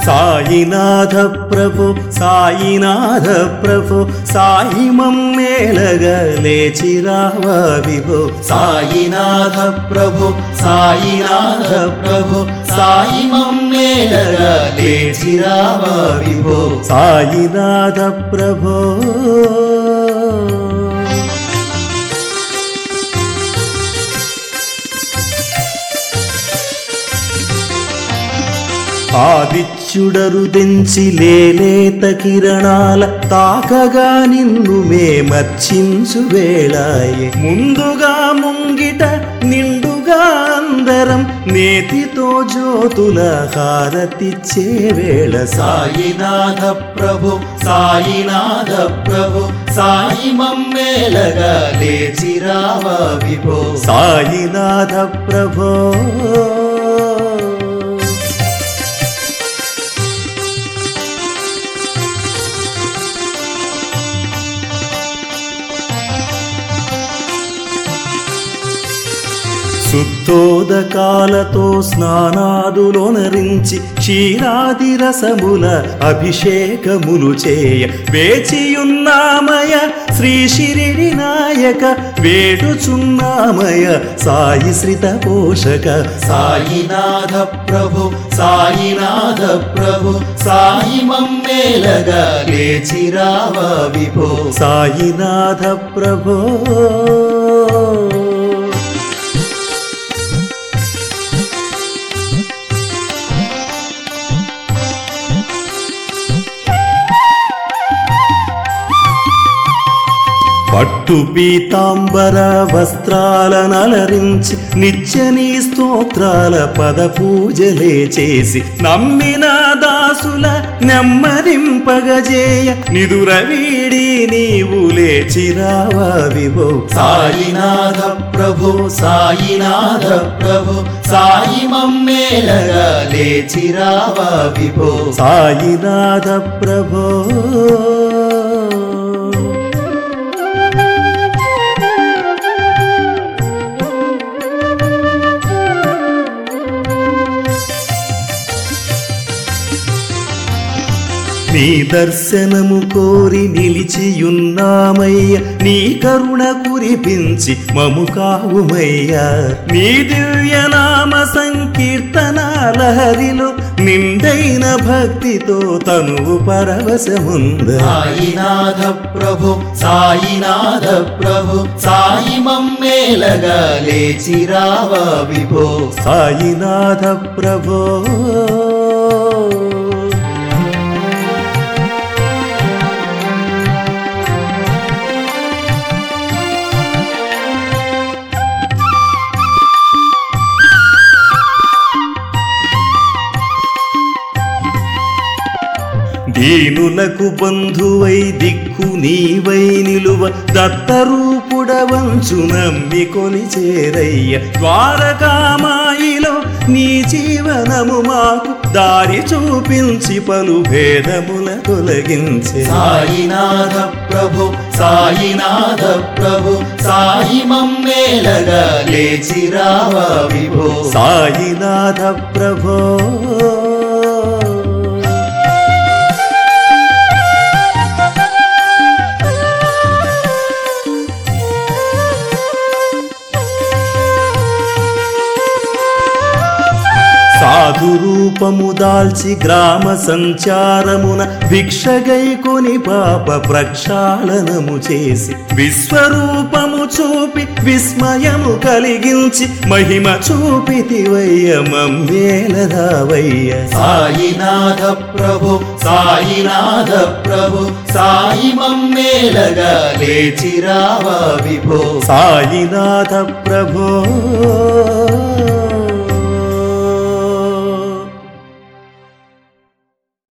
సాయినాథ ప్రభు సాయినాథ ప్రభు సాయి మమ్మేలగా లేచిరావా విభో సాయినాథ ప్రభు సాయినాథ ప్రభు సాయి మమ్మేలగా లేచిరావా విభో సాయినాథ ప్రభో ఆదిత్యుడరు దెంచి లేలేత కిరణాల తాకగా నిన్ను మేమర్చించు వేళాయే ముందుగా ముంగిట నిండుగా అందరం నేతితో జ్యోతుల హారతిచ్చే వేళ సాయినాథ ప్రభు సాయినాథ ప్రభు సాయి మమ్మేలగా లేచిరావా విభో సాయినాథ ప్రభో శుద్ధోదకాలతో స్నానాదులోనరించి క్షీరాది రసముల అభిషేకములు చేయ వేచియున్నామయ శ్రీ శిరిడి నాయక వేడుచున్నామయ సాయి శ్రిత పోషక సాయినాథ ప్రభు సాయినాథ ప్రభు సాయి మమ్మేలగా లేచిరావా విభో సాయినాథ ప్రభో పట్టు పీతాంబర వస్త్రాలనలరించి నిత్య నీ స్తోత్రాల పద పూజలే చేసి నమ్మిన దాసుల నెమ్మదింపగజేయ నిదుర వీడి నీవు లేచిరావా విభో సాయినాథ ప్రభు సాయినాథ ప్రభు సాయి మమ్మేలగా లేచిరావా విభో సాయినాథ ప్రభో నీ దర్శనము కోరి నిలిచియున్నామయ్య నీ కరుణ కురిపించి మము కావుమయ్యా నీ దివ్యనామ సంకీర్తన లహరిలో నిండైన భక్తితో తనువు పరవశముంద సాయినాథ ప్రభు సాయినాథ ప్రభు సాయి మమ్మేలగా లేచిరావా విభో సాయినాథ ప్రభో దీనులకు బంధువై దిక్కు నీవై నిలువ దత్తరూపుడవంచు నమ్మి కొలిచేరయ్య ద్వారకామాయిలో నీ జీవనము మాకు దారి చూపించి పలు భేదముల తొలగించే సాయినాథ ప్రభు సాయినాథ ప్రభు సాయి మమ్మేలగా లేచిరావా విభో సాయినాథ ప్రభో సాధు రూపము దాల్చి గ్రామ సంచారమున భిక్షగై కొని పాప ప్రక్షాళనము చేసి విశ్వరూపము చూపి విస్మయము కలిగించి మహిమ చూపితివయ్య మమ్మేలరావయ్య సాయినాథ ప్రభు సాయినాథ ప్రభు సాయి మమ్మేలగా లేచిరావా విభో సాయినాథ ప్రభో